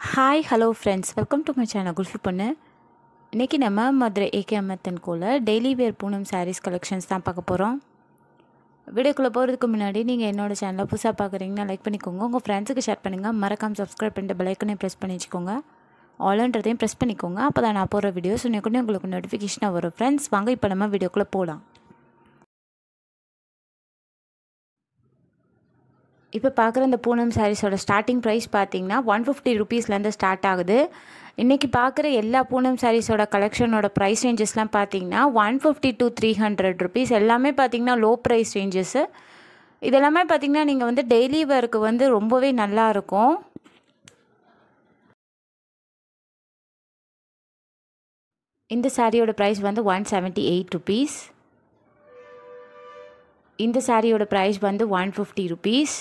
hi hello friends welcome to my channel Kulfi பொண்ணு இன்றைக்கி நம்ம மதுரை ஏகே அம்மத்தன் கோல daily wear Poonam sarees collections தான் பார்க்க போகிறோம் வீடியோக்குள்ளே போகிறதுக்கு முன்னாடி நீங்கள் என்னோடய சேனலை புதுசாக பார்க்குறீங்கன்னா லைக் பண்ணிக்கோங்க உங்கள் ஃப்ரெண்ட்ஸுக்கு ஷேர் பண்ணுங்கள் மறக்காமல் சப்ஸ்கிரைப் பண்ணிட்டு பெலைக்கனையும் ப்ரெஸ் பண்ணி வச்சுக்கோங்க ஆல்ன்றதையும் ப்ரெஸ் பண்ணிக்கோங்க அப்போ தான் நான் போகிற வீடியோஸ் உடனே உங்களுக்கு நோட்டிஃபிகேஷனாக வரும் ஃப்ரெண்ட்ஸ் வாங்க இப்போ நம்ம வீடியோக்குள்ளே போகலாம் இப்போ பார்க்குற இந்த பூனம் சாரீஸோட ஸ்டார்டிங் ப்ரைஸ் பார்த்தீங்கன்னா ஒன் ஃபிஃப்டி ருபீஸ்லேருந்து ஸ்டார்ட் ஆகுது இன்றைக்கி பார்க்குற எல்லா பூனம் சாரீஸோட கலெக்ஷனோட ப்ரைஸ் ரேஞ்சஸ்லாம் பார்த்தீங்கன்னா one fifty to three hundred rupees எல்லாமே பார்த்தீங்கன்னா லோ ப்ரைஸ் ரேஞ்சஸ்ஸு இதெல்லாமே பார்த்தீங்கன்னா நீங்கள் வந்து டெய்லி வேருக்கு வந்து ரொம்பவே நல்லா இருக்கும் இந்த சாரியோட ப்ரைஸ் வந்து ஒன் செவன்ட்டி எயிட் ருபீஸ் இந்த சாரியோட ப்ரைஸ் வந்து one fifty rupees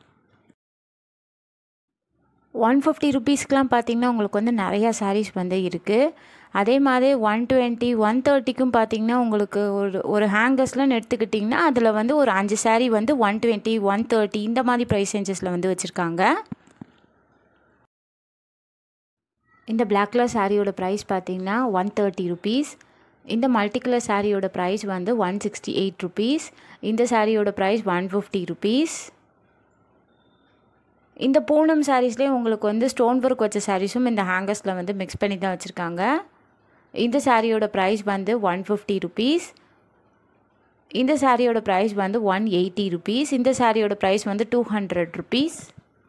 one fifty ருபீஸ்க்கெலாம் பார்த்தீங்கன்னா உங்களுக்கு வந்து நிறையா சாரீஸ் வந்து இருக்குது அதே மாதிரி ஒன் டுவெண்ட்டி ஒன் தேர்ட்டிக்கும் பார்த்தீங்கன்னா உங்களுக்கு ஒரு ஒரு ஹேங்கர்ஸ்லாம் எடுத்துக்கிட்டிங்கன்னா அதில் வந்து ஒரு அஞ்சு சாரீ வந்து ஒன் டுவெண்ட்டி ஒன் தேர்ட்டி இந்த மாதிரி ப்ரைஸ் ரேஞ்சஸில் வந்து வச்சுருக்காங்க இந்த பிளாக் கலர் சாரியோட ப்ரைஸ் பார்த்தீங்கன்னா ஒன் தேர்ட்டி ருபீஸ் இந்த மல்டி கலர் சாரியோட ப்ரைஸ் வந்து ஒன் சிக்ஸ்டி எயிட் ருபீஸ் இந்த சாரியோட ப்ரைஸ் ஒன் ஃபிஃப்டி ருபீஸ் இந்த பூனம் சாரீஸ்லேயே உங்களுக்கு வந்து ஸ்டோன் ஒர்க் வச்ச சாரீஸும் இந்த ஹேங்கர்ஸில் வந்து மிக்ஸ் பண்ணி தான் வச்சுருக்காங்க இந்த சாரியோட ப்ரைஸ் வந்து ஒன் ஃபிஃப்டி ருபீஸ் இந்த சாரியோட ப்ரைஸ் வந்து ஒன் எயிட்டி ருபீஸ் இந்த சாரியோட ப்ரைஸ் வந்து டூ ஹண்ட்ரட் ருபீஸ்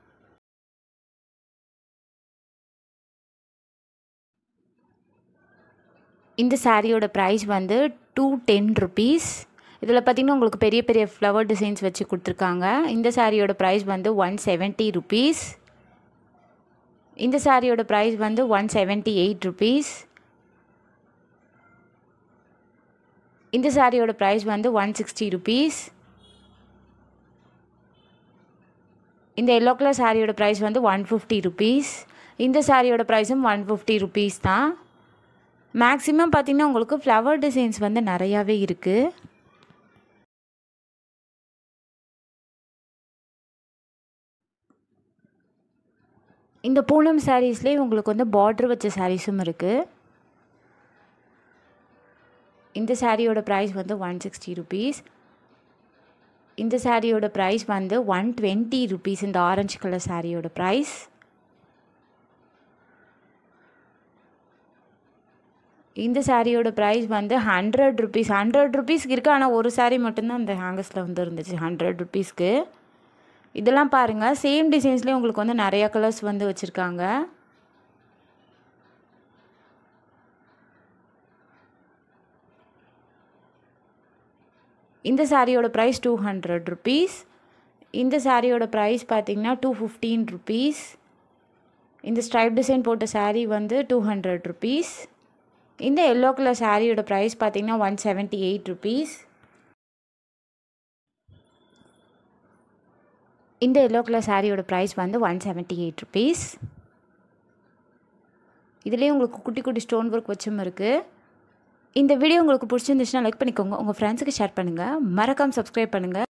இந்த சாரியோட ப்ரைஸ் வந்து டூ டென் ருபீஸ் இதில் பார்த்திங்கன்னா உங்களுக்கு பெரிய பெரிய ஃப்ளவர் டிசைன்ஸ் வச்சு கொடுத்துருக்காங்க இந்த சாரியோட ப்ரைஸ் வந்து ஒன் செவன்ட்டி ருபீஸ் இந்த சாரியோட ப்ரைஸ் வந்து ஒன் செவன்ட்டி எயிட் ருபீஸ் இந்த சாரியோட ப்ரைஸ் வந்து ஒன் சிக்ஸ்டி ருபீஸ் இந்த எல்லோ கலர் சாரியோட ப்ரைஸ் வந்து ஒன் ஃபிஃப்டி ருபீஸ் இந்த சாரியோட ப்ரைஸும் ஒன் ஃபிஃப்டி ருபீஸ் தான் மேக்ஸிமம் பார்த்திங்கன்னா உங்களுக்கு ஃப்ளவர் டிசைன்ஸ் வந்து நிறையாவே இருக்குது இந்த பூனம் சாரீஸ்லேயே உங்களுக்கு வந்து பார்ட்ரு வச்ச சாரீஸும் இருக்குது இந்த சாரியோட ப்ரைஸ் வந்து ஒன் சிக்ஸ்டி ருபீஸ் இந்த சாரியோட ப்ரைஸ் வந்து ஒன் டுவெண்ட்டி ருபீஸ் இந்த ஆரஞ்சு கலர் சாரியோட ப்ரைஸ் இந்த சாரியோட ப்ரைஸ் வந்து ஹண்ட்ரட் ருபீஸ் ஹண்ட்ரட் ருபீஸ்க்கு இருக்குது ஆனால் ஒரு சாரீ மட்டும்தான் அந்த ஹேங்கர்ஸில் வந்து இருந்துச்சு ஹண்ட்ரட் ருபீஸ்க்கு இதெல்லாம் பாருங்கள் சேம் டிசைன்ஸ்லேயே உங்களுக்கு வந்து நிறையா கலர்ஸ் வந்து வச்சுருக்காங்க இந்த சாரியோட ப்ரைஸ் டூ ஹண்ட்ரட் ருபீஸ் இந்த சாரியோட ப்ரைஸ் பார்த்திங்கன்னா டூ ஃபிஃப்டீன் ருபீஸ் இந்த ஸ்ட்ரைப் டிசைன் போட்ட சாரீ வந்து டூ ஹண்ட்ரட் ருபீஸ் இந்த எல்லோ கலர் சாரியோட ப்ரைஸ் பார்த்திங்கன்னா ஒன் செவன்ட்டி எயிட் ருபீஸ் இந்த எல்லோ கலர் சாரியோட ப்ரைஸ் வந்து ஒன் செவன்ட்டி எயிட் ருபீஸ் இதுலேயே உங்களுக்கு குட்டி குட்டி ஸ்டோன் ஒர்க் வச்சும் இருக்குது இந்த வீடியோ உங்களுக்கு பிடிச்சிருந்துச்சுன்னா லைக் பண்ணிக்கோங்க உங்கள் ஃப்ரெண்ட்ஸுக்கு ஷேர் பண்ணுங்கள் மறக்காமல் சப்ஸ்கிரைப் பண்ணுங்கள்